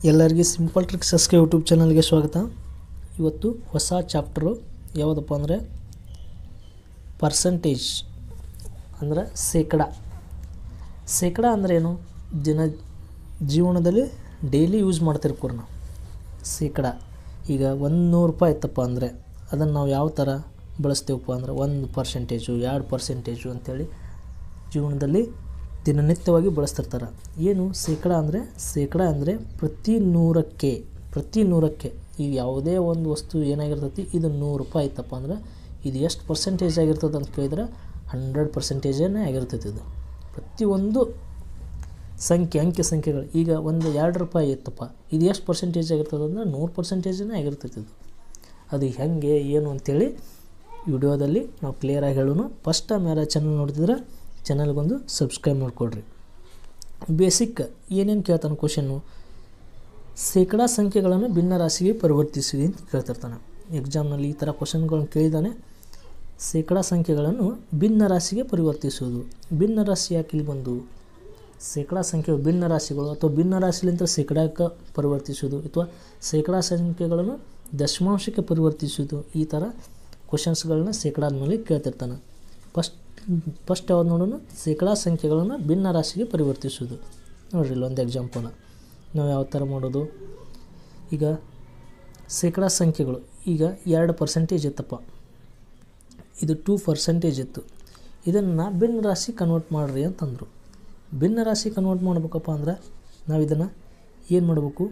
ಎಲ್ಲರಿಗೆ simple tricks S K YouTube ಚಾನಲ್ಗೆ ಸ್ವಾಗತ ಇವತ್ತು ಹೊಸ ಚಾಪ್ಟರು ಯಾವುದಪ್ಪ ಅಂದರೆ ಪರ್ಸಂಟೇಜ್ ಅಂದ್ರೆ ಶೇಕಡ ಶೇಕಡ ಅಂದ್ರೇನು ದಿನ ಜೀವನದಲ್ಲಿ ಡೈಲಿ ಯೂಸ್ ಮಾಡ್ತಿರ್ತೀವಿ ನಾವು ಶೇಕಡ ಈಗ ಒಂದು ನೂರು ರೂಪಾಯಿ ಇತ್ತಪ್ಪ ಅಂದರೆ ಅದನ್ನು ನಾವು ಯಾವ ಥರ ಬಳಸ್ತೀವಪ್ಪ ಅಂದ್ರೆ ಒಂದು ಪರ್ಸೆಂಟೇಜು ಎರಡು ಪರ್ಸೆಂಟೇಜು ಅಂಥೇಳಿ ಜೀವನದಲ್ಲಿ ದಿನನಿತ್ಯವಾಗಿ ಬಳಸ್ತಿರ್ತಾರೆ ಏನು ಶೇಕಡ ಅಂದರೆ ಶೇಕಡ ಅಂದರೆ ಪ್ರತಿ ನೂರಕ್ಕೆ ಪ್ರತಿ ನೂರಕ್ಕೆ ಈಗ ಯಾವುದೇ ಒಂದು ವಸ್ತು ಏನಾಗಿರ್ತೈತಿ ಇದು ನೂರು ರೂಪಾಯಿ ಐತಪ್ಪ ಅಂದ್ರೆ ಇದು ಎಷ್ಟು ಪರ್ಸೆಂಟೇಜ್ ಆಗಿರ್ತದೆ ಅಂತ ಕೇಳಿದ್ರೆ ಹಂಡ್ರೆಡ್ ಪರ್ಸೆಂಟೇಜೇ ಆಗಿರ್ತೈತಿ ಇದು ಪ್ರತಿಯೊಂದು ಸಂಖ್ಯೆ ಅಂಕೆ ಸಂಖ್ಯೆಗಳು ಈಗ ಒಂದು ಎರಡು ರೂಪಾಯಿ ಇತ್ತಪ್ಪ ಇದು ಎಷ್ಟು ಪರ್ಸೆಂಟೇಜ್ ಆಗಿರ್ತದೆ ಅಂದ್ರೆ ನೂರು ಪರ್ಸೆಂಟೇಜೇ ಆಗಿರ್ತೈತಿ ಇದು ಅದು ಹೆಂಗೆ ಏನು ಅಂತೇಳಿ ವಿಡಿಯೋದಲ್ಲಿ ನಾವು ಕ್ಲಿಯರಾಗಿ ಹೇಳೋಣ ಫಸ್ಟ್ ಟೈಮ್ ಯಾರು ಚಾನಲ್ ನೋಡ್ತಿದ್ರೆ ಚಾನಲ್ಗೊಂದು ಸಬ್ಸ್ಕ್ರೈಬ್ ಮಾಡಿಕೊಡ್ರಿ ಬೇಸಿಕ್ ಏನೇನು ಕೇಳ್ತಾನೆ ಕ್ವಶನ್ನು ಶೇಕಡ ಸಂಖ್ಯೆಗಳನ್ನು ಭಿನ್ನ ರಾಶಿಗೆ ಪರಿವರ್ತಿಸಿ ಅಂತ ಕೇಳ್ತಿರ್ತಾನೆ ಎಕ್ಸಾಮ್ನಲ್ಲಿ ಈ ಥರ ಕ್ವಶನ್ಗಳನ್ನು ಕೇಳಿದಾನೆ ಶೇಕಡ ಸಂಖ್ಯೆಗಳನ್ನು ಭಿನ್ನ ರಾಶಿಗೆ ಪರಿವರ್ತಿಸುವುದು ಭಿನ್ನ ರಾಶಿ ಯಾಕೆ ಇಲ್ಲಿ ಬಂದು ಶೇಕಡ ಸಂಖ್ಯೆ ಭಿನ್ನ ರಾಶಿಗಳು ಅಥವಾ ಭಿನ್ನ ರಾಶಿಲಿಂದ ಶೇಕಡಕ್ಕೆ ಪರಿವರ್ತಿಸುವುದು ಅಥವಾ ಶೇಕಡ ಸಂಖ್ಯೆಗಳನ್ನು ದಶಮಾಂಶಕ್ಕೆ ಪರಿವರ್ತಿಸುವುದು ಈ ಥರ ಕ್ವಶನ್ಸ್ಗಳನ್ನ ಶೇಕಡಾದ ಮೇಲೆ ಕೇಳ್ತಿರ್ತಾನೆ ಫಸ್ಟ್ ಫಸ್ಟ್ ಯಾವ್ದು ನೋಡೋಣ ಶೇಕಡ ಸಂಖ್ಯೆಗಳನ್ನು ಭಿನ್ನ ರಾಶಿಗೆ ಪರಿವರ್ತಿಸುವುದು ನೋಡ್ರಿ ಇಲ್ಲೊಂದು ಎಕ್ಸಾಂಪಲ್ ನಾವು ಯಾವ ಥರ ಮಾಡೋದು ಈಗ ಶೇಕಡ ಸಂಖ್ಯೆಗಳು ಈಗ ಎರಡು ಪರ್ಸೆಂಟೇಜ್ ಇತ್ತಪ್ಪ ಇದು ಟೂ ಪರ್ಸೆಂಟೇಜ್ ಇತ್ತು ಇದನ್ನು ಭಿನ್ನ ರಾಶಿ ಕನ್ವರ್ಟ್ ಮಾಡಿರಿ ಅಂತಂದರು ಭಿನ್ನ ರಾಶಿ ಕನ್ವರ್ಟ್ ಮಾಡ್ಬೇಕಪ್ಪ ಅಂದ್ರೆ ನಾವು ಇದನ್ನು ಏನು ಮಾಡಬೇಕು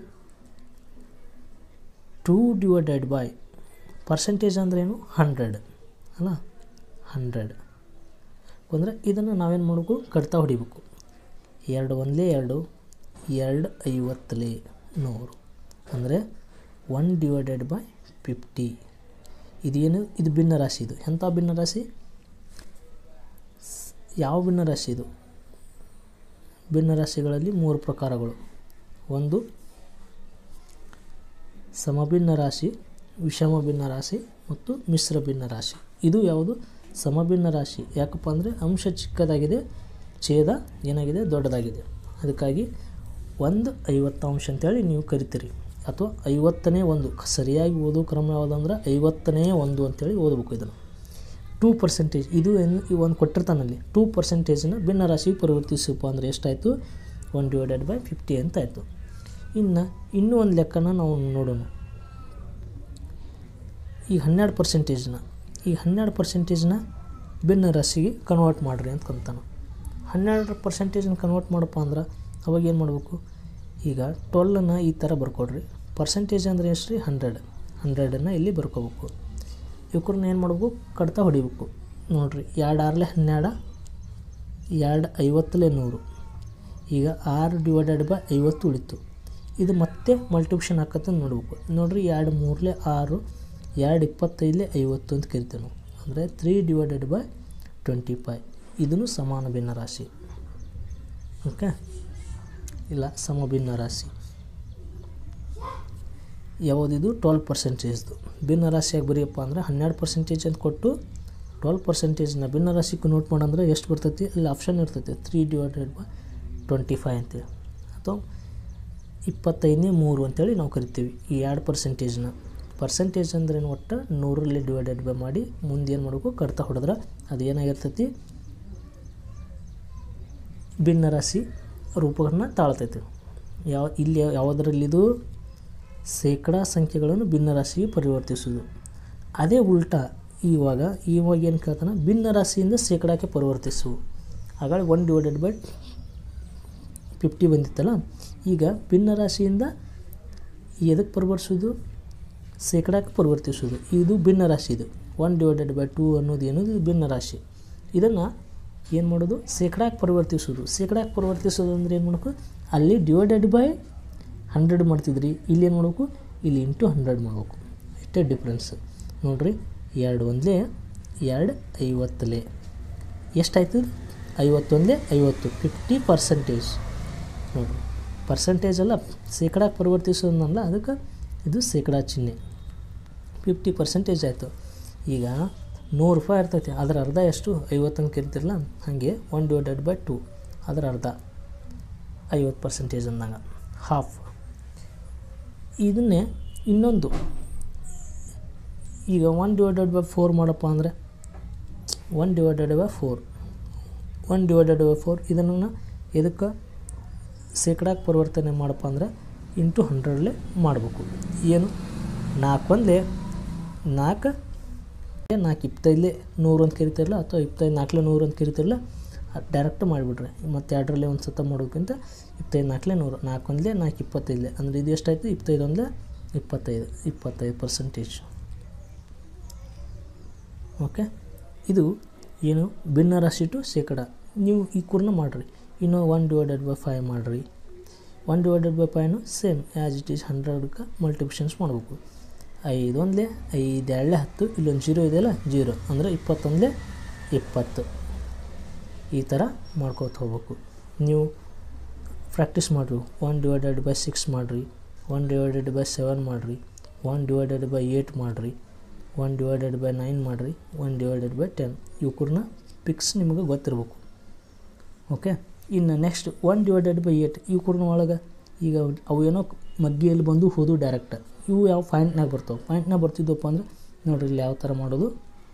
ಟೂ ಡಿವೈಡೆಡ್ ಬೈ ಪರ್ಸೆಂಟೇಜ್ ಅಂದ್ರೇನು ಹಂಡ್ರೆಡ್ ಅಲ್ಲ ಹಂಡ್ರೆಡ್ ಅಂದರೆ ಇದನ್ನು ನಾವೇನು ಮಾಡಬೇಕು ಕಡ್ತಾ ಹೊಡಿಬೇಕು ಎರಡು ಒಂದಲೇ ಎರಡು ಎರಡು ಐವತ್ತಲೇ ನೂರು ಅಂದರೆ ಒನ್ ಡಿವೈಡೆಡ್ ಬೈ ಫಿಫ್ಟಿ ಇದೇನು ಇದು ಭಿನ್ನ ರಾಶಿ ಇದು ಎಂಥ ಭಿನ್ನ ರಾಶಿ ಸ್- ಯಾವ ಭಿನ್ನ ರಾಶಿ ಇದು ಭಿನ್ನ ರಾಶಿಗಳಲ್ಲಿ ಮೂರು ಪ್ರಕಾರಗಳು ಒಂದು ಸಮಭಿನ್ನ ರಾಶಿ ವಿಷಮ ಭಿನ್ನ ರಾಶಿ ಮತ್ತು ಮಿಶ್ರ ಭಿನ್ನ ರಾಶಿ ಇದು ಯಾವುದು ಸಮಭಿನ್ನ ರಾಶಿ ಯಾಕಪ್ಪ ಅಂದರೆ ಅಂಶ ಚಿಕ್ಕದಾಗಿದೆ ಛೇದ ಏನಾಗಿದೆ ದೊಡ್ಡದಾಗಿದೆ ಅದಕ್ಕಾಗಿ ಒಂದು ಐವತ್ತಾಂಶ ಅಂತೇಳಿ ನೀವು ಕರಿತೀರಿ ಅಥವಾ ಐವತ್ತನೇ ಒಂದು ಸರಿಯಾಗಿ ಓದೋ ಕ್ರಮ ಯಾವುದಂದ್ರೆ ಐವತ್ತನೇ ಒಂದು ಅಂತೇಳಿ ಓದಬೇಕು ಇದನ್ನು ಟೂ ಪರ್ಸೆಂಟೇಜ್ ಇದು ಏನು ಈ ಒಂದು ಕೊಟ್ಟಿರ್ತಾನಲ್ಲಿ ಟೂ ಪರ್ಸೆಂಟೇಜನ್ನ ಭಿನ್ನ ರಾಶಿಗೆ ಪರಿವರ್ತಿಸಪ್ಪ ಅಂದರೆ ಎಷ್ಟಾಯಿತು ಒನ್ ಡಿವೈಡೆಡ್ ಬೈ ಫಿಫ್ಟಿ ಅಂತ ಆಯಿತು ಇನ್ನು ಇನ್ನೂ ಒಂದು ಲೆಕ್ಕನ ನಾವು ನೋಡೋಣ ಈ ಹನ್ನೆರಡು ಪರ್ಸೆಂಟೇಜ್ನ ಈ ಹನ್ನೆರಡು ಪರ್ಸೆಂಟೇಜ್ನ ಭಿನ್ನ ರಾಶಿಗೆ ಕನ್ವರ್ಟ್ ಮಾಡಿರಿ ಅಂತ ಕಂತಾನೆ ಹನ್ನೆರಡು ಪರ್ಸೆಂಟೇಜನ್ನ ಕನ್ವರ್ಟ್ ಮಾಡಪ್ಪ ಅಂದ್ರೆ ಅವಾಗ ಏನು ಮಾಡಬೇಕು ಈಗ ಟ್ವೆಲ್ಲನ್ನು ಈ ಥರ ಬರ್ಕೊಡ್ರಿ ಪರ್ಸೆಂಟೇಜ್ ಅಂದರೆ ಎಷ್ಟು ರೀ ಹಂಡ್ರೆಡ್ ಹಂಡ್ರೆಡನ್ನು ಇಲ್ಲಿ ಬರ್ಕೋಬೇಕು ಇವ್ರನ್ನ ಏನು ಮಾಡಬೇಕು ಕಡ್ತಾ ಹೊಡಿಬೇಕು ನೋಡಿರಿ ಎರಡು ಆರ್ಲೆ ಹನ್ನೆರಡು ಎರಡು ಐವತ್ತಲೇ ನೂರು ಈಗ ಆರು ಡಿವೈಡೆಡ್ ಬೈ ಐವತ್ತು ಉಳಿತು ಇದು ಮತ್ತೆ ಮಲ್ಟಿಪ್ಷನ್ ಹಾಕತ್ತೆ ನೋಡ್ಬೇಕು ನೋಡಿರಿ ಎರಡು ಮೂರಲೆ ಆರು ಎರಡು ಇಪ್ಪತ್ತೈದಲೇ ಐವತ್ತು ಅಂತ ಕರಿತೀವಿ ನಾವು ಅಂದರೆ three divided by twenty five ಇದನ್ನು ಸಮಾನ ಭಿನ್ನ ರಾಶಿ ಓಕೆ ಇಲ್ಲ ಸಮಭಿನ್ನ ರಾಶಿ ಯಾವುದಿದು ಟ್ವೆಲ್ ಪರ್ಸೆಂಟೇಜ್ದು ಭಿನ್ನ ರಾಶಿಯಾಗಿ ಬರೆಯಪ್ಪ ಅಂದರೆ ಹನ್ನೆರಡು ಪರ್ಸೆಂಟೇಜ್ ಅಂತ ಕೊಟ್ಟು ಟ್ವೆಲ್ ಪರ್ಸೆಂಟೇಜ್ನ ಭಿನ್ನ ರಾಶಿ ಕನ್ವರ್ಟ್ ಮಾಡಂದ್ರೆ ಎಷ್ಟು ಬರ್ತೈತಿ ಅಲ್ಲಿ ಆಪ್ಷನ್ ಇರ್ತೈತಿ three divided by twenty five ಅಂತೇಳಿ ಅಥವಾ ಇಪ್ಪತ್ತೈದನೇ ಮೂರು ಅಂತೇಳಿ ನಾವು ಕರಿತೀವಿ ಈ ಎರಡು ಪರ್ಸೆಂಟೇಜ್ನ ಪರ್ಸೆಂಟೇಜ್ ಅಂದ್ರೆ ಏನು ಒಟ್ಟು ನೂರಲ್ಲಿ ಡಿವೈಡೆಡ್ ಬೈ ಮಾಡಿ ಮುಂದೆ ಏನು ಮಾಡಬೇಕು ಕಡ್ತಾ ಹೊಡೆದ್ರೆ ಅದು ಏನಾಗಿರ್ತೈತಿ ಭಿನ್ನ ರಾಶಿ ರೂಪಗಳನ್ನ ತಾಳ್ತೈತಿ ಯಾವ ಇಲ್ಲಿ ಯಾವುದರಲ್ಲಿದು ಶೇಕಡ ಸಂಖ್ಯೆಗಳನ್ನು ಭಿನ್ನ ರಾಶಿಗೆ ಪರಿವರ್ತಿಸುವುದು ಅದೇ ಉಲ್ಟಾ ಇವಾಗ ಇವಾಗ ಏನು ಕೇಳ್ತಾನೆ ಭಿನ್ನ ರಾಶಿಯಿಂದ ಶೇಕಡಕ್ಕೆ ಪರಿವರ್ತಿಸು ಹಾಗಾಗಿ ಒನ್ ಡಿವೈಡೆಡ್ ಬೈ ಫಿಫ್ಟಿ ಬಂದಿತ್ತಲ್ಲ ಈಗ ಭಿನ್ನ ರಾಶಿಯಿಂದ ಎದಕ್ಕೆ ಪರಿವರ್ತಿಸೋದು ಶೇಕಡಕ್ಕೆ ಪರಿವರ್ತಿಸೋದು ಇದು ಭಿನ್ನ ರಾಶಿ ಇದು ಒನ್ ಡಿವೈಡೆಡ್ ಬೈ ಟೂ ಅನ್ನೋದು ಏನದು ಇದು ಭಿನ್ನ ರಾಶಿ ಇದನ್ನು ಏನು ಮಾಡೋದು ಶೇಕಡಕ್ಕೆ ಪರಿವರ್ತಿಸೋದು ಶೇಕಡಕ್ಕೆ ಪರಿವರ್ತಿಸೋದು ಅಂದರೆ ಏನು ಮಾಡಬೇಕು ಅಲ್ಲಿ ಡಿವೈಡೆಡ್ ಬೈ ಹಂಡ್ರೆಡ್ ಮಾಡ್ತಿದ್ರಿ ಇಲ್ಲಿ ಏನು ಮಾಡಬೇಕು ಇಲ್ಲಿ ಇಂಟು ಹಂಡ್ರೆಡ್ ಮಾಡಬೇಕು ಇಷ್ಟೇ ಡಿಫ್ರೆನ್ಸ್ ನೋಡಿರಿ ಎರಡು ಒಂದಲೇ ಎರಡು ಐವತ್ತಲೇ ಎಷ್ಟಾಯ್ತು ಐವತ್ತೊಂದೇ ಐವತ್ತು ಫಿಫ್ಟಿ ಪರ್ಸೆಂಟೇಜ್ ನೋಡಿರಿ ಪರ್ಸೆಂಟೇಜ್ ಅಲ್ಲ ಶೇಕಡಕ್ಕೆ ಪರಿವರ್ತಿಸೋದನ್ನಲ್ಲ ಅದಕ್ಕೆ ಇದು ಶೇಕಡ ಚಿಹ್ನೆ ಫಿಫ್ಟಿ ಪರ್ಸೆಂಟೇಜ್ ಆಯಿತು ಈಗ ನೂರು ರೂಪಾಯಿ ಇರ್ತೈತಿ ಅದರ ಅರ್ಧ ಎಷ್ಟು ಐವತ್ತಂಗೆ ಕರಿತಿರಲ್ಲ ಹಾಗೆ ಒನ್ ಡಿವೈಡೆಡ್ ಬೈ ಟು ಅದರ ಅರ್ಧ ಐವತ್ತು ಪರ್ಸೆಂಟೇಜ್ ಅಂದಂಗೆ ಹಾಫ್ ಇದನ್ನೇ ಇನ್ನೊಂದು ಈಗ ಒನ್ ಡಿವೈಡೆಡ್ ಬೈ ಫೋರ್ ಮಾಡಪ್ಪ ಅಂದರೆ one divided by four one divided by four ಇದನ್ನು ಎದಕ್ಕೆ ಶೇಕಡಾಕ್ಕೆ ಪರಿವರ್ತನೆ ಮಾಡಪ್ಪ ಅಂದರೆ ಇಂಟು ಹಂಡ್ರೆಡ್ಲೆ ಮಾಡಬೇಕು ಏನು ನಾಲ್ಕು ಒಂದಲೇ ನಾಲ್ಕು ನಾಲ್ಕು ಇಪ್ಪತ್ತೈದಲೇ ನೂರು ಅಂತ ಕರಿತಿರಲ್ಲ ಅಥವಾ ಇಪ್ಪತ್ತೈದು ನಾಲ್ಕಲೆ ನೂರು ಅಂತ ಕರಿತಿರಲ್ಲ ಡೈರೆಕ್ಟ್ ಮಾಡಿಬಿಡ್ರಿ ಮತ್ತು ಎರಡರಲ್ಲೇ ಒಂದು ಸತ ಮಾಡೋಕ್ಕಿಂತ ಇಪ್ಪತ್ತೈದು ನಾಲ್ಕಲೆ ನೂರು ನಾಲ್ಕು ಒಂದಲೇ ನಾಲ್ಕು ಇಪ್ಪತ್ತೈದಲೇ ಅಂದರೆ ಇದು ಎಷ್ಟಾಯಿತು ಇಪ್ಪತ್ತೈದು ಒಂದಲೇ ಇಪ್ಪತ್ತೈದು ಇಪ್ಪತ್ತೈದು ಪರ್ಸೆಂಟೇಜ್ ಓಕೆ ಇದು ಏನು ಭಿನ್ನ ರಾಶಿ ಟು ಶೇಕಡ ನೀವು ಈ ಕೂರ್ನ ಮಾಡಿರಿ ಇನ್ನು ಒನ್ ಡಿವೈಡೆಡ್ ಬೈ ಫೈವ್ ಮಾಡಿರಿ ಒನ್ ಡಿವೈಡೆಡ್ ಬೈ ಫೈವ್ನು ಸೇಮ್ ಆ್ಯಸ್ ಇಟ್ ಈಸ್ ಹಂಡ್ರೆಡ್ಗೆ ಮಲ್ಟಿಪ್ಲಿಷನ್ಸ್ ಮಾಡಬೇಕು ಐದು ಒಂದಲೇ ಐದು ಎರಡಲೇ ಹತ್ತು ಇಲ್ಲೊಂದು ಜೀರೋ ಇದೆಯಲ್ಲ ಜೀರೋ ಅಂದರೆ ಇಪ್ಪತ್ತೊಂದಲೇ ಇಪ್ಪತ್ತು ಈ ಥರ ಮಾಡ್ಕೋತ ಹೋಗ್ಬೇಕು ನೀವು ಪ್ರಾಕ್ಟೀಸ್ ಮಾಡಿರಿ ಒನ್ ಡಿವೈಡೆಡ್ ಬೈ ಸಿಕ್ಸ್ ಮಾಡಿರಿ ಒನ್ ಡಿವೈಡೆಡ್ ಬೈ ಸೆವೆನ್ ಮಾಡಿರಿ ಒನ್ ಡಿವೈಡೆಡ್ ಬೈ ಏಯ್ಟ್ ಮಾಡಿರಿ ಒನ್ ಡಿವೈಡೆಡ್ ಬೈ ನೈನ್ ಮಾಡಿರಿ ಒನ್ ಡಿವೈಡೆಡ್ ಬೈ ಟೆನ್ ಇವ್ಕೂರ್ನ ಪಿಕ್ಸ್ ನಿಮಗೆ ಗೊತ್ತಿರಬೇಕು ಓಕೆ ಇನ್ನು next one divided by eight ಇವ್ಕೂರ್ನ ಒಳಗೆ ಈಗ ಅವು ಏನೋ ಮಗ್ಗಿಯಲ್ಲಿ ಬಂದು ಹೋದು ಡೈರೆಕ್ಟ್ ಇವು ಯಾವ ಪಾಯಿಂಟ್ನಾಗ ಬರ್ತಾವೆ ಪಾಯಿಂಟ್ನಾಗ ಬರ್ತಿದ್ದಪ್ಪ ಅಂದ್ರೆ ನೋಡಿರಿ ಇಲ್ಲಿ ಯಾವ ಥರ ಮಾಡೋದು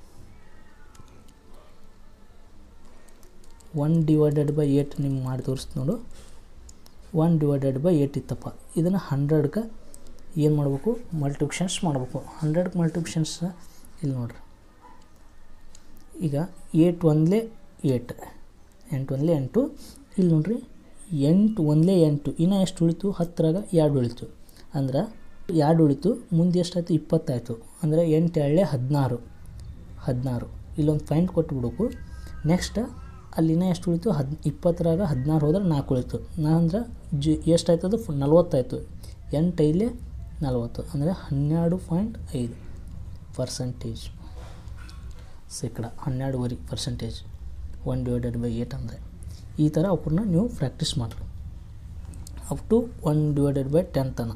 ಒನ್ ಡಿವೈಡೆಡ್ ಬೈ ಏಟ್ ನಿಮ್ಗೆ ಮಾಡಿ ತೋರಿಸ್ತು ನೋಡು ಒನ್ ಡಿವೈಡೆಡ್ ಬೈ ಏಟ್ ಇತ್ತಪ್ಪ ಇದನ್ನು ಹಂಡ್ರೆಡ್ಗೆ ಏನು ಮಾಡಬೇಕು ಮಲ್ಟಿಪ್ಷನ್ಸ್ ಮಾಡಬೇಕು ಹಂಡ್ರೆಡ್ ಮಲ್ಟಿಪ್ಷನ್ಸ್ ಇಲ್ಲಿ ನೋಡ್ರಿ ಈಗ ಏಟ್ ಒಂದಲೇ ಏಟ್ ಎಂಟು ಒಂದಲೇ ಎಂಟು ಇಲ್ಲಿ ನೋಡ್ರಿ ಎಂಟು ಒಂದಲೇ ಎಂಟು ಇನ್ನು ಎಷ್ಟು ಉಳಿತು ಹತ್ತರಾಗ ಎರಡು ಉಳಿತು ಅಂದ್ರೆ ಎರಡು ಉಳಿತು ಮುಂದೆ ಎಷ್ಟಾಯಿತು ಇಪ್ಪತ್ತಾಯಿತು ಅಂದರೆ ಎಂಟು ಎರಡೇ ಹದಿನಾರು ಹದಿನಾರು ಇಲ್ಲೊಂದು ಪಾಯಿಂಟ್ ಕೊಟ್ಬಿಡ್ಬೇಕು ನೆಕ್ಸ್ಟ್ ಅಲ್ಲಿನ ಎಷ್ಟು ಉಳಿತು ಹದ್ ಇಪ್ಪತ್ತರಾಗ ಹದಿನಾರು ಹೋದ್ರೆ ನಾಲ್ಕು ಉಳಿತು ನಾ ಅಂದ್ರೆ ಜಿ ಎಷ್ಟಾಯ್ತದು ನಲ್ವತ್ತಾಯಿತು ಎಂಟು ಐದಲೇ ನಲ್ವತ್ತು ಅಂದರೆ ಹನ್ನೆರಡು ಪಾಯಿಂಟ್ ಐದು ಪರ್ಸೆಂಟೇಜ್ ಶೇಕಡ ಹನ್ನೆರಡುವರೆ percentage one divided by eight ಅಂದರೆ ಈ ಥರ ಅವಕ್ಕನ್ನ ನೀವು ಪ್ರಾಕ್ಟೀಸ್ ಮಾಡಿರಿ up to one divided by ten ತನ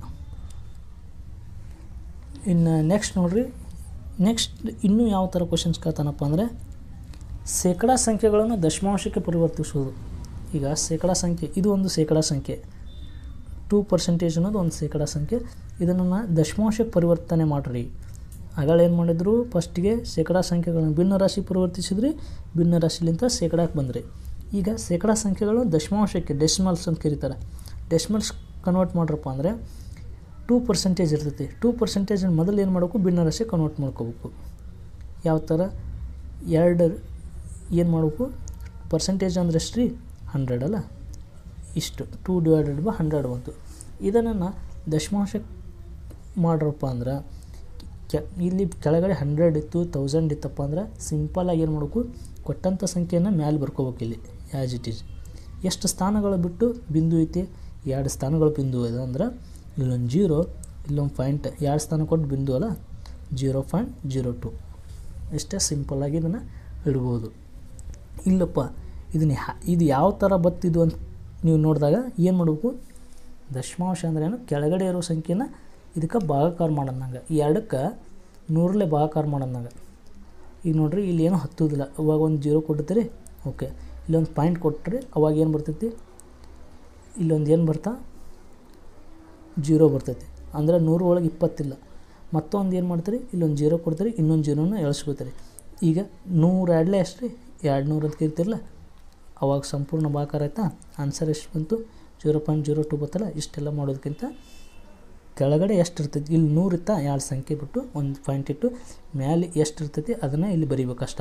ಇನ್ನು ನೆಕ್ಸ್ಟ್ ನೋಡಿರಿ ನೆಕ್ಸ್ಟ್ ಇನ್ನೂ ಯಾವ ಥರ ಕ್ವಶನ್ಸ್ ಕೇಳ್ತಾನಪ್ಪ ಅಂದರೆ ಶೇಕಡ ಸಂಖ್ಯೆಗಳನ್ನು ದಶಮಾಂಶಕ್ಕೆ ಪರಿವರ್ತಿಸುವುದು ಈಗ ಶೇಕಡ ಸಂಖ್ಯೆ ಇದು ಒಂದು ಶೇಕಡ ಸಂಖ್ಯೆ ಟೂ ಪರ್ಸೆಂಟೇಜ್ ಅನ್ನೋದು ಒಂದು ಶೇಕಡ ಸಂಖ್ಯೆ ಇದನ್ನು ದಶಮಾಂಶಕ್ಕೆ ಪರಿವರ್ತನೆ ಮಾಡಿರಿ ಆಗಳ ಏನು ಮಾಡಿದ್ರು ಫಸ್ಟಿಗೆ ಶೇಕಡ ಸಂಖ್ಯೆಗಳನ್ನು ಭಿನ್ನ ರಾಶಿ ಪರಿವರ್ತಿಸಿದ್ರಿ ಭಿನ್ನ ರಾಶಿಲಿಂದ ಶೇಕಡಕ್ಕೆ ಬಂದ್ರಿ ಈಗ ಶೇಕಡ ಸಂಖ್ಯೆಗಳು ದಶಮಾಂಶಕ್ಕೆ ಡೆಸಿಮಲ್ಸ್ ಅಂತ ಕರೀತಾರೆ ಡೆಸಿಮಲ್ಸ್ ಕನ್ವರ್ಟ್ ಮಾಡ್ರಪ್ಪ ಅಂದರೆ ಟೂ ಪರ್ಸೆಂಟೇಜ್ ಇರ್ತೈತಿ ಟೂ ಪರ್ಸೆಂಟೇಜ್ ಮೊದಲು ಏನು ಮಾಡಬೇಕು ಭಿನ್ನ ರಾಶಿ ಕನ್ವರ್ಟ್ ಮಾಡ್ಕೋಬೇಕು ಯಾವ ಥರ ಎರಡು ಏನು ಮಾಡಬೇಕು ಪರ್ಸೆಂಟೇಜ್ ಅಂದ್ರೆ ಎಷ್ಟು ರೀ ಹಂಡ್ರೆಡ್ ಅಲ್ಲ ಇಷ್ಟು ಟೂ ಡಿವೈಡೆಡ್ ಬೈ ಹಂಡ್ರೆಡ್ ಬಂತು ಇದನ್ನು ದಶಮಾಂಶಕ್ಕೆ ಮಾಡ್ರಪ್ಪ ಅಂದ್ರೆ ಕೆ ಇಲ್ಲಿ ಕೆಳಗಡೆ ಹಂಡ್ರೆಡ್ ಇತ್ತು ತೌಸಂಡ್ ಇತ್ತಪ್ಪ ಅಂದ್ರೆ ಸಿಂಪಲಾಗಿ ಏನು ಮಾಡಬೇಕು ಕೊಟ್ಟಂಥ ಸಂಖ್ಯೆಯನ್ನು ಮ್ಯಾಲೆ ಬರ್ಕೋಬೇಕು ಇಲ್ಲಿ ಆ್ಯಸ್ ಇಟ್ ಈಸ್ ಎಷ್ಟು ಸ್ಥಾನಗಳು ಬಿಟ್ಟು ಬಿಂದು ಐತಿ ಎರಡು ಸ್ಥಾನಗಳು ಬಿಂದು ಇದೆ ಅಂದ್ರೆ ಇಲ್ಲೊಂದು ಜೀರೋ ಇಲ್ಲೊಂದು ಪಾಯಿಂಟ್ ಎರಡು ಸ್ಥಾನ ಕೊಟ್ಟು ಬಿಂದು ಅಲ್ಲ ಜೀರೋ ಪಾಯಿಂಟ್ ಜೀರೋ ಟು ಇಷ್ಟೇ ಸಿಂಪಲ್ಲಾಗಿ ಇದನ್ನು ಇಡ್ಬೋದು ಇಲ್ಲಪ್ಪ ಇದನ್ನ ಹ್ಯಾ- ಇದು ಯಾವ ಥರ ಬತ್ತಿದು ಅಂತ ನೀವು ನೋಡಿದಾಗ ಏನು ಮಾಡಬೇಕು ದಶಮಾಂಶ ಅಂದ್ರೇನು ಕೆಳಗಡೆ ಇರೋ ಸಂಖ್ಯೆನ ಇದಕ್ಕೆ ಭಾಗಾಕಾರ ಮಾಡೋದಂಗೆ ಈ ಎರಡಕ್ಕೆ ನೂರಲ್ಲೇ ಭಾಗಾಕಾರ ಮಾಡೋದಂಗೆ ಈಗ ನೋಡ್ರಿ ಇಲ್ಲಿ ಏನು ಹತ್ತುದಿಲ್ಲ ಅವಾಗ ಒಂದು ಜೀರೋ ಕೊಡ್ತೀರಿ ಓಕೆ ಇಲ್ಲೊಂದು ಪಾಯಿಂಟ್ ಕೊಟ್ಟರೆ ಅವಾಗ ಏನು ಬರ್ತೈತಿ ಇಲ್ಲೊಂದು ಏನು ಬರ್ತಾ ಜೀರೋ ಬರ್ತೈತಿ ಅಂದರೆ ನೂರು ಒಳಗೆ ಇಪ್ಪತ್ತಿಲ್ಲ ಮತ್ತೊಂದು ಏನು ಮಾಡ್ತೀರಿ ಇಲ್ಲೊಂದು ಜೀರೋ ಕೊಡ್ತೀರಿ ಇನ್ನೊಂದು ಜೀರೋನ ಎಳ್ಸ್ಕೊತೀರಿ ಈಗ ನೂರು ಎರಡಲೇ ಎಷ್ಟು ರೀ ಎರಡು ನೂರು ಅಂತ ಕರಿತಿರಲ್ಲ ಅವಾಗ ಸಂಪೂರ್ಣ ಭಾಕಾರ ಆಯ್ತಾ ಆನ್ಸರ್ ಎಷ್ಟು ಬಂತು ಜೀರೋ ಪಾಯಿಂಟ್ ಜೀರೋ ಟು ಬರ್ತಲ್ಲ ಇಷ್ಟೆಲ್ಲ ಮಾಡೋದಕ್ಕಿಂತ ಕೆಳಗಡೆ ಎಷ್ಟು ಇರ್ತೈತಿ ಇಲ್ಲಿ ನೂರು ಇತ್ತಾ ಎರಡು ಸಂಖ್ಯೆ ಬಿಟ್ಟು ಒಂದು ಪಾಯಿಂಟ್ ಇಟ್ಟು ಮೇಲೆ ಎಷ್ಟು ಇರ್ತೈತಿ ಅದನ್ನು ಇಲ್ಲಿ ಬರೀಬೇಕಷ್ಟ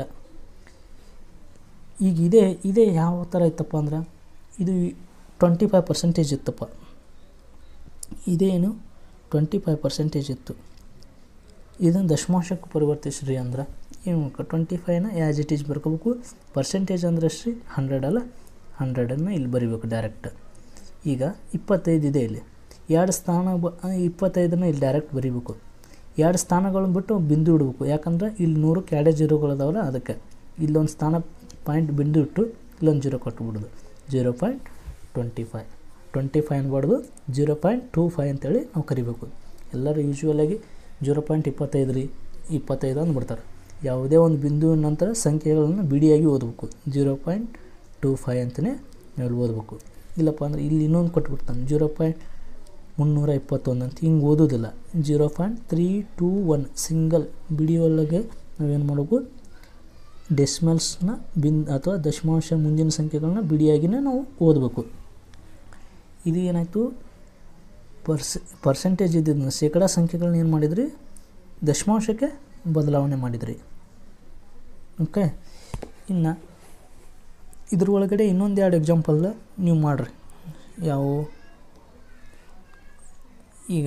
ಈಗ ಇದೇ ಇದೇ ಯಾವ ಥರ ಇತ್ತಪ್ಪ ಅಂದ್ರೆ ಇದು ಟ್ವೆಂಟಿ ಫೈವ್ ಪರ್ಸೆಂಟೇಜ್ ಇತ್ತಪ್ಪ ಇದೇನು ಟ್ವೆಂಟಿ ಫೈವ್ ಪರ್ಸೆಂಟೇಜ್ ಇತ್ತು ಇದನ್ನು ದಶಮಾಂಶಕ್ಕೆ ಪರಿವರ್ತಿಸ್ರಿ ಅಂದ್ರೆ ಏನು ಟ್ವೆಂಟಿ ಫೈವ್ನ ಆ್ಯಸ್ ಇಟ್ ಈಸ್ ಬರ್ಕೋಬೇಕು ಪರ್ಸೆಂಟೇಜ್ ಅಂದ್ರೆ ಎಷ್ಟು ರೀ ಹಂಡ್ರೆಡ್ ಅಲ್ಲ ಹಂಡ್ರೆಡನ್ನು ಇಲ್ಲಿ ಬರಿಬೇಕು ಡೈರೆಕ್ಟ್ ಈಗ ಇಪ್ಪತ್ತೈದು ಇದೆ ಇಲ್ಲಿ ಎರಡು ಸ್ಥಾನ ಬ ಇಪ್ಪತ್ತೈದನ್ನು ಇಲ್ಲಿ ಡೈರೆಕ್ಟ್ ಬರಿಬೇಕು ಎರಡು ಸ್ಥಾನಗಳನ್ನು ಬಿಟ್ಟು ಬಿಂದು ಇಡಬೇಕು ಯಾಕಂದ್ರೆ ಇಲ್ಲಿ ನೂರಕ್ಕೆ ಎರಡೇ ಜೀರೋಗಳದಾವಲ್ಲ ಅದಕ್ಕೆ ಇಲ್ಲೊಂದು ಸ್ಥಾನ ಪಾಯಿಂಟ್ ಬಿಂದು ಇಟ್ಟು ಇಲ್ಲೊಂದು ಜೀರೋ ಕೊಟ್ಬಿಡೋದು zero point twenty five twenty five ಅನ್ಬಾರ್ದು ಜೀರೋ ಪಾಯಿಂಟ್ ಟೂ ಫೈವ್ ಅಂತೇಳಿ ನಾವು ಕರಿಬೇಕು ಎಲ್ಲರೂ ಯೂಶ್ವಲಾಗಿ ಜೀರೋ ಪಾಯಿಂಟ್ ಇಪ್ಪತ್ತೈದು ರೀ ಇಪ್ಪತ್ತೈದು ಅಂದ್ಬಿಡ್ತಾರೆ ಯಾವುದೇ ಒಂದು ಬಿಂದುವಿನ ನಂತರ ಸಂಖ್ಯೆಗಳನ್ನು ಬಿಡಿಯಾಗಿ ಓದಬೇಕು ಜೀರೋ ಪಾಯಿಂಟ್ ಟೂ ಫೈವ್ ಅಂತಲೇ ನಾವು ಓದಬೇಕು ಇಲ್ಲಪ್ಪ ಅಂದರೆ ಇಲ್ಲಿ ಇನ್ನೊಂದು ಕೊಟ್ಬಿಡ್ತಾನೆ ಜೀರೋ ಪಾಯಿಂಟ್ ಮುನ್ನೂರ ಇಪ್ಪತ್ತೊಂದು ಅಂತ ಹಿಂಗೆ ಓದೋದಿಲ್ಲ zero point three two one single ಬಿಡಿ ಒಳಗೆ ನಾವೇನು ಮಾಡಬೇಕು ಡೆಸಿಮಲ್ಸ್ನ ಬಿನ್ ಅಥವಾ ದಶಮಾಂಶ ಮುಂದಿನ ಸಂಖ್ಯೆಗಳನ್ನ ಬಿಡಿಯಾಗಿನೇ ನಾವು ಓದಬೇಕು ಇದು ಏನಾಯಿತು ಪರ್ಸ್ ಪರ್ಸೆಂಟೇಜ್ ಇದ್ದಿದ್ದನ್ನ ಶೇಕಡಾ ಸಂಖ್ಯೆಗಳನ್ನ ಏನು ಮಾಡಿದ್ರಿ ದಶಮಾಂಶಕ್ಕೆ ಬದಲಾವಣೆ ಮಾಡಿದ್ರಿ ಓಕೆ ಇನ್ನು ಇದ್ರ ಒಳಗಡೆ ಇನ್ನೊಂದು ಎರಡು ಎಕ್ಸಾಂಪಲ್ ನೀವು ಮಾಡಿರಿ ಯಾವ ಈಗ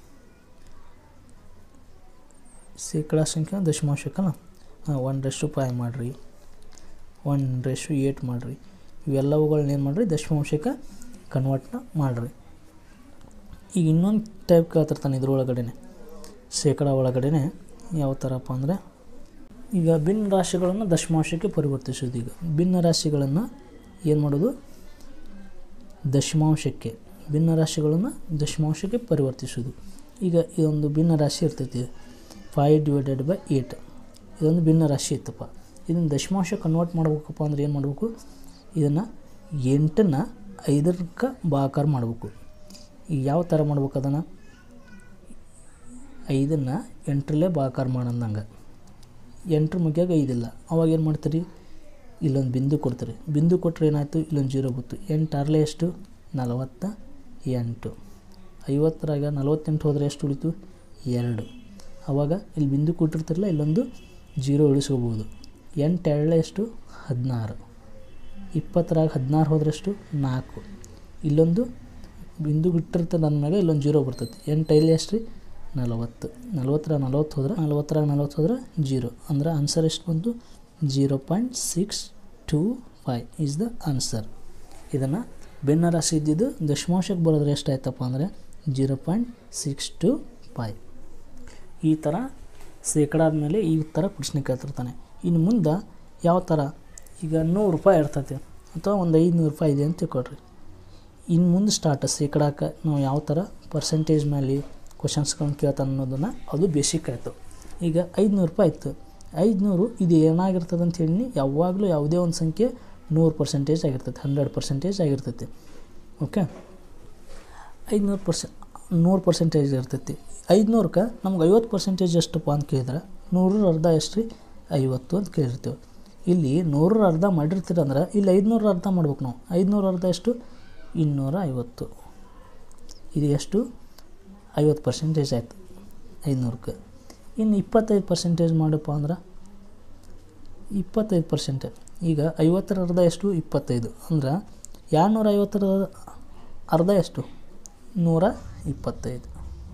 ಶೇಕಡಾ ಸಂಖ್ಯೆ ದಶಮಾಂಶಕ್ಕಲ್ಲ ಹಾಂ ಒನ್ ರೆಸ್ಟು ಫೈವ್ ಮಾಡಿರಿ ಒನ್ ರೆಸ್ಟು ಏಟ್ ಮಾಡಿರಿ ಇವೆಲ್ಲವುಗಳನ್ನ ಏನು ಮಾಡಿರಿ ದಶಮಾಂಶಕ್ಕೆ ಕನ್ವರ್ಟ್ನ ಮಾಡಿರಿ ಈಗ ಇನ್ನೊಂದು ಟೈಪ್ ಕೇಳ್ತಿರ್ತಾನೆ ಇದ್ರೊಳಗಡೆನೆ ಶೇಕಡ ಒಳಗಡೆನೆ ಯಾವ ಥರಪ್ಪ ಅಂದರೆ ಈಗ ಭಿನ್ನ ರಾಶಿಗಳನ್ನು ದಶಮಾಂಶಕ್ಕೆ ಪರಿವರ್ತಿಸೋದು ಈಗ ಭಿನ್ನ ರಾಶಿಗಳನ್ನು ಏನು ಮಾಡೋದು ದಶಮಾಂಶಕ್ಕೆ ಭಿನ್ನ ರಾಶಿಗಳನ್ನು ದಶಮಾಂಶಕ್ಕೆ ಪರಿವರ್ತಿಸೋದು ಈಗ ಇದೊಂದು ಭಿನ್ನ ರಾಶಿ ಇರ್ತೈತಿ ಫೈವ್ ಡಿವೈಡೆಡ್ ಬೈ ಏಟ್ ಇದೊಂದು ಭಿನ್ನ ರಾಶಿ ಇತ್ತಪ್ಪ ಇದನ್ನು ದಶಮಾಂಶ ಕನ್ವರ್ಟ್ ಮಾಡ್ಬೇಕಪ್ಪ ಅಂದ್ರೆ ಏನು ಮಾಡಬೇಕು ಇದನ್ನು ಎಂಟನ್ನು ಐದಕ್ಕೆ ಭಾಗಾಕಾರ ಮಾಡಬೇಕು ಈಗ ಯಾವ ಥರ ಮಾಡ್ಬೇಕು ಅದನ್ನು ಐದನ್ನು ಎಂಟರಲ್ಲೇ ಭಾಗಾಕಾರ ಮಾಡಂದಂಗೆ ಎಂಟ್ರ ಮುಗಿಯಾಗ ಐದಿಲ್ಲ ಅವಾಗ ಏನು ಮಾಡ್ತೀರಿ ಇಲ್ಲೊಂದು ಬಿಂದು ಕೊಡ್ತೀರಿ ಬಿಂದು ಕೊಟ್ಟರೆ ಏನಾಯಿತು ಇಲ್ಲೊಂದು ಜೀರೋ ಬಂತು ಎಂಟು ಆರಲೆ ಎಷ್ಟು ನಲವತ್ತ ಎಂಟು ಐವತ್ತರಾಗ ನಲವತ್ತೆಂಟು ಹೋದರೆ ಎಷ್ಟು ಉಳಿತು ಎರಡು ಆವಾಗ ಇಲ್ಲಿ ಬಿಂದು ಕೊಟ್ಟಿರ್ತಿರಲ್ಲ ಇಲ್ಲೊಂದು ಜೀರೋ ಉಳಿಸ್ಕೋಬೋದು ಎಂಟು ಎರಡಲೆ ಎಷ್ಟು ಹದಿನಾರು ಇಪ್ಪತ್ತರಾಗ ಹದಿನಾರು ಹೋದ್ರೆ ಎಷ್ಟು ನಾಲ್ಕು ಇಲ್ಲೊಂದು ಬಿಂದು ಬಿಟ್ಟಿರ್ತದೆ ಅಂದಮ್ಯಾಗ ಇಲ್ಲೊಂದು ಜೀರೋ ಬರ್ತೈತಿ ಎಂಟು ಐಲಿ ಎಷ್ಟು ರೀ ನಲವತ್ತು ನಲವತ್ತರಾಗ ನಲವತ್ತು ಹೋದ್ರೆ ನಲವತ್ತರಾಗ ನಲವತ್ತು ಹೋದ್ರೆ ಜೀರೋ ಅಂದ್ರೆ ಆನ್ಸರ್ ಎಷ್ಟು ಬಂತು zero point six two five is the answer ಇದನ್ನು ಭಿನ್ನ ರಾಶಿ ಇದ್ದಿದ್ದು ದಶಮಾಂಶಕ್ಕೆ ಬರೋದ್ರೆ ಎಷ್ಟಾಯ್ತಪ್ಪ ಅಂದರೆ zero point six two five ಈ ಥರ ಶೇಕಡಾದ ಮೇಲೆ ಈ ಥರ ಪ್ರಶ್ನೆ ಕೇಳ್ತಿರ್ತಾನೆ ಇನ್ನು ಮುಂದೆ ಯಾವ ಥರ ಈಗ ನೂರು ರೂಪಾಯಿ ಇರ್ತೈತೆ ಅಥವಾ ಒಂದು ಐದುನೂರು ರೂಪಾಯಿ ಇದೆ ಅಂತ ತಿಳ್ಕೊಳ್ರಿ ಇನ್ನು ಮುಂದೆ ಸ್ಟಾರ್ಟ್ ಶೇಕಡಾಕ್ಕೆ ನಾವು ಯಾವ ಥರ ಪರ್ಸೆಂಟೇಜ್ ಮೇಲೆ ಕ್ವಶನ್ಸ್ಗಳನ್ನ ಕೇಳ್ತಾನೆ ಅನ್ನೋದನ್ನು ಅದು ಬೇಸಿಕ್ ಆಯಿತು ಈಗ ಐದುನೂರು ರೂಪಾಯಿ ಇತ್ತು ಐದುನೂರು ಇದು ಏನಾಗಿರ್ತದೆ ಅಂತ ಹೇಳಿ ಯಾವಾಗಲೂ ಯಾವುದೇ ಒಂದು ಸಂಖ್ಯೆ ನೂರು ಪರ್ಸೆಂಟೇಜ್ ಆಗಿರ್ತೈತೆ ಹಂಡ್ರೆಡ್ ಪರ್ಸೆಂಟೇಜ್ ಆಗಿರ್ತೈತಿ ಓಕೆ ಐದುನೂರು ಪರ್ಸೆ ನೂರು ಪರ್ಸೆಂಟೇಜ್ ಇರ್ತೈತಿ ಐದುನೂರಕ್ಕೆ ನಮ್ಗೆ ಐವತ್ತು ಪರ್ಸೆಂಟೇಜ್ ಎಷ್ಟಪ್ಪ ಅಂತ ಕೇಳಿದ್ರೆ ನೂರರ ಅರ್ಧ ಎಷ್ಟು ರೀ ಐವತ್ತು ಅಂತ ಕೇಳಿರ್ತೀವಿ ಇಲ್ಲಿ ನೂರರ ಅರ್ಧ ಮಾಡಿರ್ತೀರ ಅಂದ್ರೆ ಇಲ್ಲಿ ಐದುನೂರ ಅರ್ಧ ಮಾಡ್ಬೇಕು ನಾವು ಐದುನೂರ ಅರ್ಧ ಎಷ್ಟು ಇನ್ನೂರ ಐವತ್ತು ಇದು ಎಷ್ಟು ಐವತ್ತು ಪರ್ಸೆಂಟೇಜ್ ಆಯಿತು ಐದುನೂರಕ್ಕೆ ಇನ್ನು ಇಪ್ಪತ್ತೈದು ಪರ್ಸೆಂಟೇಜ್ ಮಾಡಪ್ಪ ಅಂದ್ರೆ ಇಪ್ಪತ್ತೈದು ಪರ್ಸೆಂಟೇಜ್ ಈಗ ಐವತ್ತರ ಅರ್ಧ ಎಷ್ಟು ಇಪ್ಪತ್ತೈದು ಅಂದ್ರೆ ಎರಡುನೂರ ಐವತ್ತರ ಅರ್ಧ ಎಷ್ಟು ನೂರ ಇಪ್ಪತ್ತೈದು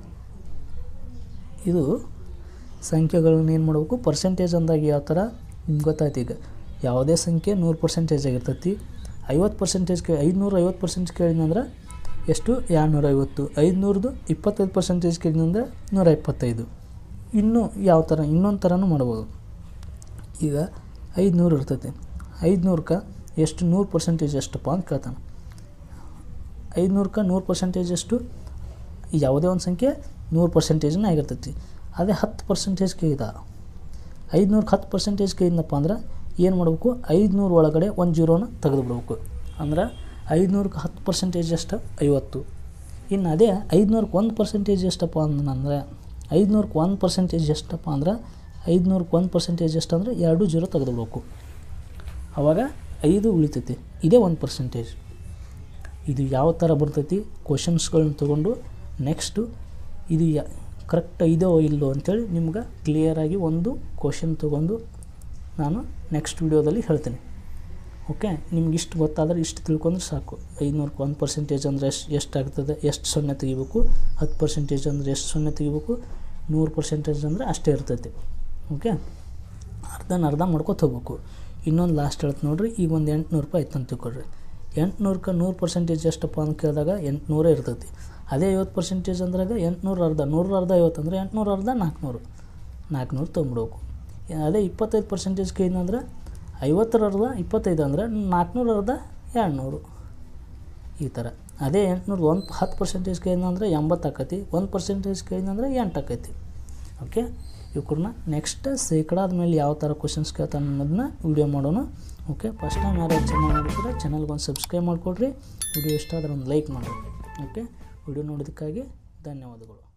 ಇದು ಸಂಖ್ಯೆಗಳನ್ನ ಏನು ಮಾಡಬೇಕು ಪರ್ಸೆಂಟೇಜ್ ಅಂದಾಗ ಯಾವ ಥರ ನಿಮ್ಗೆ ಗೊತ್ತಾಯ್ತು ಈಗ ಯಾವುದೇ ಸಂಖ್ಯೆ ನೂರು ಪರ್ಸೆಂಟೇಜ್ ಆಗಿರ್ತೈತಿ ಐವತ್ತು ಪರ್ಸೆಂಟೇಜ್ ಕೇ ಐದುನೂರ ಐವತ್ತು ಪರ್ಸೆಂಟ್ ಕೇಳಿದಂದ್ರೆ ಎಷ್ಟು ಎರಡುನೂರ ಐವತ್ತು ಐದುನೂರದು ಇಪ್ಪತ್ತೈದು ಪರ್ಸೆಂಟೇಜ್ ಕೇಳಿದಂದ್ರೆ ನೂರ ಇಪ್ಪತ್ತೈದು ಇನ್ನೂ ಯಾವ ಥರ ಇನ್ನೊಂದು ಥರನೂ ಮಾಡ್ಬೋದು ಈಗ ಐದುನೂರು ಇರ್ತೈತಿ ಐದುನೂರಕ್ಕೆ ಎಷ್ಟು ನೂರು ಪರ್ಸೆಂಟೇಜ್ ಎಷ್ಟಪ್ಪ ಅಂತ ಕೇಳ್ತಾನೆ ಐದುನೂರಕ್ಕೆ ನೂರು ಪರ್ಸೆಂಟೇಜ್ ಎಷ್ಟು ಯಾವುದೇ ಒಂದು ಸಂಖ್ಯೆ ನೂರು ಪರ್ಸೆಂಟೇಜ್ನ ಆಗಿರ್ತೈತಿ ಅದೇ ಹತ್ತು ಪರ್ಸೆಂಟೇಜ್ ಕೇಳಿದ ಐದುನೂರಕ್ಕೆ ಹತ್ತು ಪರ್ಸೆಂಟೇಜ್ ಕೇಳಿದ್ನಪ್ಪ ಅಂದ್ರೆ ಏನು ಮಾಡಬೇಕು ಐದುನೂರು ಒಳಗಡೆ ಒಂದು ಜೀರೋನ ತೆಗೆದು ಬಿಡ್ಬೇಕು ಅಂದ್ರೆ ಐದುನೂರಕ್ಕೆ ಹತ್ತು ಪರ್ಸೆಂಟೇಜ್ ಎಷ್ಟು ಐವತ್ತು ಇನ್ನು ಅದೇ ಐದುನೂರಕ್ಕೆ ಒಂದು ಪರ್ಸೆಂಟೇಜ್ ಎಷ್ಟಪ್ಪ ಅಂದ್ರೆ ಐದುನೂರಕ್ಕೆ ಒಂದು ಪರ್ಸೆಂಟೇಜ್ ಎಷ್ಟಪ್ಪ ಅಂದ್ರೆ ಐದುನೂರಕ್ಕೆ ಒಂದು ಪರ್ಸೆಂಟೇಜ್ ಎಷ್ಟು ಅಂದರೆ ಎರಡು ಜೀರೋ ತೆಗೆದುಬಿಡ್ಬೇಕು ಆವಾಗ ಐದು ಉಳಿತೈತಿ ಇದೇ ಒಂದು ಪರ್ಸೆಂಟೇಜ್ ಇದು ಯಾವ ಥರ ಬರ್ತೈತಿ ಕ್ವಶನ್ಸ್ಗಳನ್ನ ತೊಗೊಂಡು ನೆಕ್ಸ್ಟು ಇದು ಯಾ ಕರೆಕ್ಟ್ ಇದೋ ಇಲ್ಲೋ ಅಂಥೇಳಿ ನಿಮ್ಗೆ ಕ್ಲಿಯರಾಗಿ ಒಂದು ಕ್ವಶನ್ ತೊಗೊಂಡು ನಾನು ನೆಕ್ಸ್ಟ್ ವಿಡಿಯೋದಲ್ಲಿ ಹೇಳ್ತೀನಿ ಓಕೆ ನಿಮ್ಗೆ ಇಷ್ಟು ಗೊತ್ತಾದ್ರೆ ಇಷ್ಟು ತಿಳ್ಕೊಂಡ್ರೆ ಸಾಕು ಐದುನೂರಕ್ಕೆ ಒಂದು ಪರ್ಸೆಂಟೇಜ್ ಅಂದರೆ ಎಷ್ಟು ಎಷ್ಟಾಗ್ತದೆ ಎಷ್ಟು ಸೊನ್ನೆ ತೆಗಿಬೇಕು ಹತ್ತು ಪರ್ಸೆಂಟೇಜ್ ಅಂದರೆ ಎಷ್ಟು ಸೊನ್ನೆ ತೆಗಿಬೇಕು ನೂರು ಪರ್ಸೆಂಟೇಜ್ ಅಂದರೆ ಅಷ್ಟೇ ಇರ್ತೈತಿ ಓಕೆ ಅರ್ಧನ ಅರ್ಧ ಮಾಡ್ಕೊತ ಹೋಗ್ಬೇಕು ಇನ್ನೊಂದು ಲಾಸ್ಟ್ ಹೇಳ್ತು ನೋಡ್ರಿ ಈಗ ಒಂದು ಎಂಟುನೂರು ರೂಪಾಯಿ ಇತ್ತು ಅಂತ ತಿಳ್ಕೊಳ್ರಿ ಎಂಟುನೂರಕ್ಕೆ ನೂರು ಪರ್ಸೆಂಟೇಜ್ ಎಷ್ಟಪ್ಪ ಅಂತ ಕೇಳಿದಾಗ ಎಂಟುನೂರೇ ಇರ್ತೈತಿ ಅದೇ ಐವತ್ತು ಪರ್ಸೆಂಟೇಜ್ ಅಂದ್ರಾಗ ಎಂಟುನೂರು ಅರ್ಧ ನೂರ ಅರ್ಧ ಐವತ್ತು ಅಂದರೆ ಎಂಟುನೂರು ಅರ್ಧ ನಾಲ್ಕುನೂರು ನಾಲ್ಕುನೂರು ತೊಗೊಂಬಿಡ್ಬೇಕು ಅದೇ ಇಪ್ಪತ್ತೈದು ಪರ್ಸೆಂಟೇಜ್ ಕೇಳಿದಂದ್ರೆ ಐವತ್ತರ ಅರ್ಧ ಇಪ್ಪತ್ತೈದು ಅಂದರೆ ನಾಲ್ಕುನೂರು ಅರ್ಧ ಎರಡುನೂರು ಈ ಥರ ಅದೇ ಎಂಟುನೂರು ಒಂದು ಹತ್ತು ಪರ್ಸೆಂಟೇಜ್ ಕೇಳಿದಂದ್ರೆ ಎಂಬತ್ತು ಆಕೈತಿ ಒಂದು ಪರ್ಸೆಂಟೇಜ್ ಕೇಳಿದಂದ್ರೆ ಎಂಟು ಆಕೈತಿ ಓಕೆ ಇವ್ರನ್ನ ನೆಕ್ಸ್ಟ್ ಶೇಕಡಾದ ಮೇಲೆ ಯಾವ ಥರ ಕ್ವಶನ್ಸ್ ಕೇಳ್ತಾನೆ ಅನ್ನೋದನ್ನ ವಿಡಿಯೋ ಮಾಡೋಣ ಓಕೆ ಫಸ್ಟ್ ಟೈಮ್ ಯಾರು ಚಾನಲ್ ನೋಡಿದ್ರೆ ಚಾನಲ್ಗೆ ಒಂದು ಸಬ್ಸ್ಕ್ರೈಬ್ ಮಾಡಿಕೊಡ್ರಿ ವಿಡಿಯೋ ಇಷ್ಟ ಆದ್ರೆ ಒಂದು ಲೈಕ್ ಮಾಡಿರಿ ಓಕೆ ವಿಡಿಯೋ ನೋಡೋದಕ್ಕಾಗಿ ಧನ್ಯವಾದಗಳು